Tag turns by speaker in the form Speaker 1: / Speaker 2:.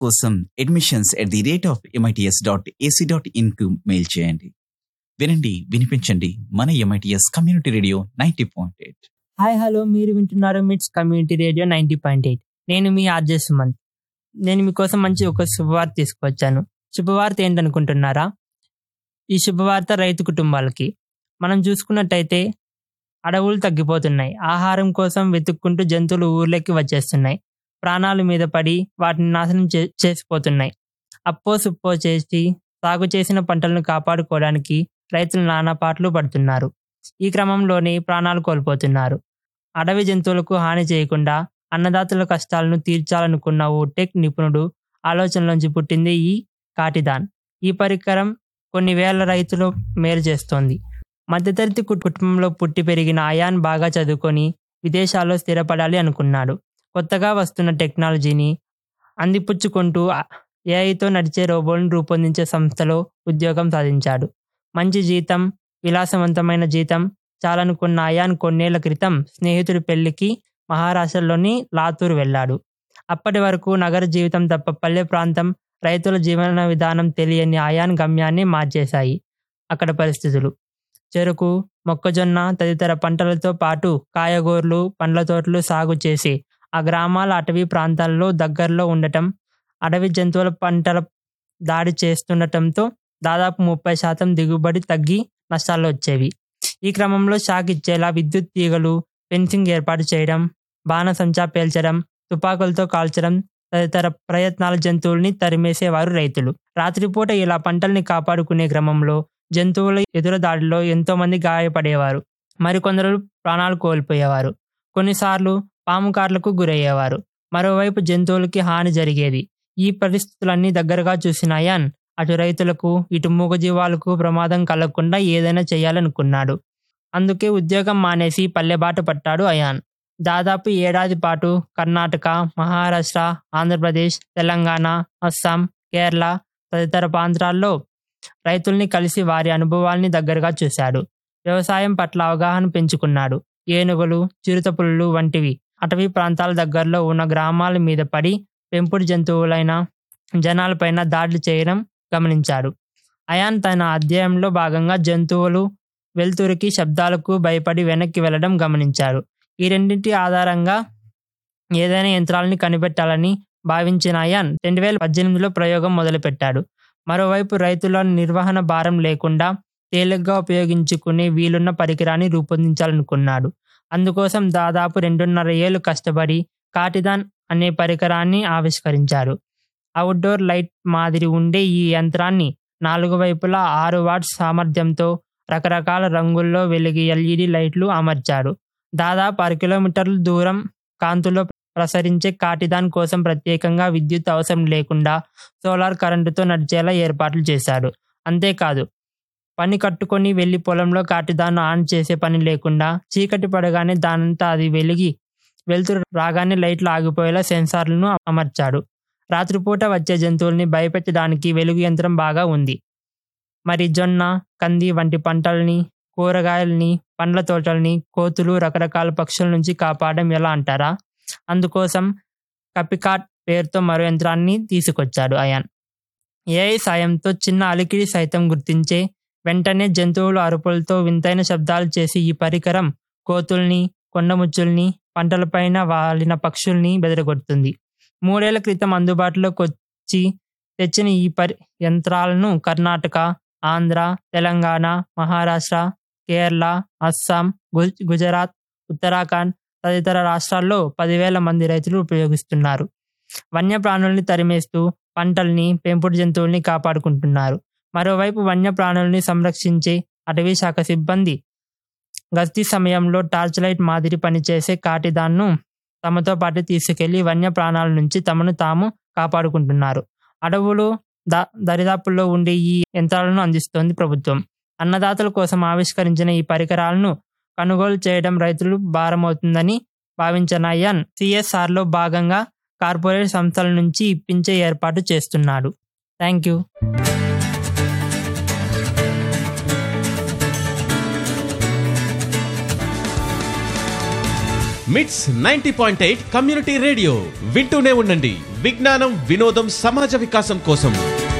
Speaker 1: కోసం admissions at the rate of MITS dot AC dot ఇన్కు mail చేయండి వినండి వినిపించండి మన MITS community radio ninety point eight
Speaker 2: hi hello మీరు వింటున్నారు MITS community radio ninety point eight నేను మీ ఆర్జే సుమంత్ నేను మీకోసం మంచి ఒక శుభవార్త తీసుకువచ్చాను శుభవార్త ఏంటనుకుంటున్నారా ఈ శుభవార్త రైతు కుటుంబాలకి మనం చూసుకున్నట్టయితే అడవులు తగ్గిపోతున్నాయి ఆహారం కోసం వెతుక్కుంటూ జంతువులు ఊర్లోకి వచ్చేస్తున్నాయి ప్రాణాల మీద పడి వాటిని నాశనం చే చేసిపోతున్నాయి అప్పో సుప్పో చేసి సాగు చేసిన పంటలను కాపాడుకోవడానికి రైతులు నానా పాటలు పడుతున్నారు ఈ క్రమంలోనే ప్రాణాలు కోల్పోతున్నారు అడవి జంతువులకు హాని చేయకుండా అన్నదాతల కష్టాలను తీర్చాలనుకున్న ఓ టెక్ నిపుణుడు ఆలోచనలోంచి పుట్టింది ఈ కాటిదాన్ ఈ పరికరం కొన్ని వేల రైతులు మేలు చేస్తోంది మధ్యతరగతి కు- కుటుంబంలో పుట్టి పెరిగిన అయాన్ బాగా చదువుకొని విదేశాల్లో స్థిరపడాలి అనుకున్నాడు కొత్తగా వస్తున్న టెక్నాలజీని అందిపుచ్చుకుంటూ ఏఐతో నడిచే రోబోలను రూపొందించే సంస్థలో ఉద్యోగం సాధించాడు మంచి జీతం విలాసవంతమైన జీతం చాలనుకున్న అయాన్ కొన్నేళ్ల క్రితం స్నేహితుడి పెళ్లికి మహారాష్ట్రలోని లాతూర్ వెళ్ళాడు అప్పటి వరకు నగర జీవితం తప్ప పల్లె ప్రాంతం రైతుల జీవన విధానం తెలియని అయాన్ గమ్యాన్ని మార్చేశాయి అక్కడ పరిస్థితులు చెరుకు మొక్కజొన్న తదితర పంటలతో పాటు కాయగూరలు పండ్ల తోటలు సాగు చేసి ఆ గ్రామాల అటవీ ప్రాంతాల్లో దగ్గరలో ఉండటం అడవి జంతువుల పంటల దాడి చేస్తుండటంతో దాదాపు ముప్పై శాతం దిగుబడి తగ్గి నష్టాలు వచ్చేవి ఈ క్రమంలో షాక్ ఇచ్చేలా విద్యుత్ తీగలు ఫెన్సింగ్ ఏర్పాటు చేయడం బాణసంచా పేల్చడం తుపాకులతో కాల్చడం తదితర ప్రయత్నాల జంతువుల్ని తరిమేసేవారు రైతులు రాత్రిపూట ఇలా పంటల్ని కాపాడుకునే క్రమంలో జంతువుల ఎదురు దాడిలో ఎంతో మంది గాయపడేవారు మరికొందరు ప్రాణాలు కోల్పోయేవారు కొన్నిసార్లు పాము కార్లకు గురయ్యేవారు మరోవైపు జంతువులకి హాని జరిగేది ఈ పరిస్థితులన్నీ దగ్గరగా చూసిన అయాన్ అటు రైతులకు ఇటు మూగజీవాలకు ప్రమాదం కలగకుండా ఏదైనా చేయాలనుకున్నాడు అందుకే ఉద్యోగం మానేసి పల్లెబాట పట్టాడు అయాన్ దాదాపు ఏడాది పాటు కర్ణాటక మహారాష్ట్ర ఆంధ్రప్రదేశ్ తెలంగాణ అస్సాం కేరళ తదితర ప్రాంతాల్లో రైతుల్ని కలిసి వారి అనుభవాల్ని దగ్గరగా చూశాడు వ్యవసాయం పట్ల అవగాహన పెంచుకున్నాడు ఏనుగులు చిరుతపులులు వంటివి అటవీ ప్రాంతాల దగ్గరలో ఉన్న గ్రామాల మీద పడి పెంపుడు జంతువులైన జనాలపైన దాడులు చేయడం గమనించాడు అయాన్ తన అధ్యయనంలో భాగంగా జంతువులు వెలుతురికి శబ్దాలకు భయపడి వెనక్కి వెళ్ళడం గమనించాడు ఈ రెండింటి ఆధారంగా ఏదైనా యంత్రాలని కనిపెట్టాలని భావించిన అయాన్ రెండు వేల పద్దెనిమిదిలో ప్రయోగం మొదలుపెట్టాడు మరోవైపు రైతుల నిర్వహణ భారం లేకుండా తేలిగ్గా ఉపయోగించుకునే వీలున్న పరికరాన్ని రూపొందించాలనుకున్నాడు అందుకోసం దాదాపు రెండున్నర ఏళ్ళు కష్టపడి కాటిదాన్ అనే పరికరాన్ని ఆవిష్కరించాడు అవుట్డోర్ లైట్ మాదిరి ఉండే ఈ యంత్రాన్ని నాలుగు వైపులా ఆరు వాట్స్ సామర్థ్యంతో రకరకాల రంగుల్లో వెలిగే ఎల్ఈడి లైట్లు అమర్చాడు దాదాపు అర కిలోమీటర్ల దూరం కాంతులో ప్రసరించే కాటిదాన్ కోసం ప్రత్యేకంగా విద్యుత్ అవసరం లేకుండా సోలార్ కరెంటుతో నడిచేలా ఏర్పాట్లు చేశాడు అంతేకాదు పని కట్టుకొని వెళ్లి పొలంలో కాటిదాన్ని ఆన్ చేసే పని లేకుండా చీకటి పడగానే దానంతా అది వెలిగి వెలుతురు రాగానే లైట్లు ఆగిపోయేలా సెన్సార్లను అమర్చాడు రాత్రిపూట వచ్చే జంతువుల్ని భయపెట్టడానికి వెలుగు యంత్రం బాగా ఉంది మరి జొన్న కంది వంటి పంటల్ని కూరగాయల్ని పండ్ల తోటల్ని కోతులు రకరకాల పక్షుల నుంచి కాపాడడం ఎలా అంటారా అందుకోసం కపికాట్ పేరుతో మరో యంత్రాన్ని తీసుకొచ్చాడు అయాన్ ఏఐ సాయంతో చిన్న అలికిడి సైతం గుర్తించే వెంటనే జంతువుల అరుపులతో వింతైన శబ్దాలు చేసి ఈ పరికరం కోతుల్ని కొండముచ్చుల్ని పంటలపైన వాలిన పక్షుల్ని బెదరగొడుతుంది మూడేళ్ల క్రితం అందుబాటులోకి వచ్చి తెచ్చిన ఈ పరి యంత్రాలను కర్ణాటక ఆంధ్ర తెలంగాణ మహారాష్ట్ర కేరళ అస్సాం గు- గుజరాత్ ఉత్తరాఖండ్ తదితర రాష్ట్రాల్లో పదివేల మంది రైతులు ఉపయోగిస్తున్నారు వన్యప్రాణుల్ని తరిమేస్తూ పంటల్ని పెంపుడు జంతువుల్ని కాపాడుకుంటున్నారు మరోవైపు వన్యప్రాణుల్ని సంరక్షించే అటవీ శాఖ సిబ్బంది గస్తీ సమయంలో టార్చ్ లైట్ మాదిరి పనిచేసే కాటిదాన్ను తమతో పాటు తీసుకెళ్లి వన్యప్రాణాల నుంచి తమను తాము కాపాడుకుంటున్నారు అడవులు ద దరిదాపుల్లో ఉండే ఈ యంత్రాలను అందిస్తోంది ప్రభుత్వం అన్నదాతల కోసం ఆవిష్కరించిన ఈ పరికరాలను కొనుగోలు చేయడం రైతులు భారమవుతుందని భావించిన అయ్యన్ సిఎస్ఆర్ లో భాగంగా కార్పొరేట్ సంస్థల నుంచి ఇప్పించే ఏర్పాటు చేస్తున్నాడు thank you
Speaker 3: MITS ninety point eight community radio వింటూనే ఉండండి విజ్ఞానం వినోదం సమాజ వికాసం కోసం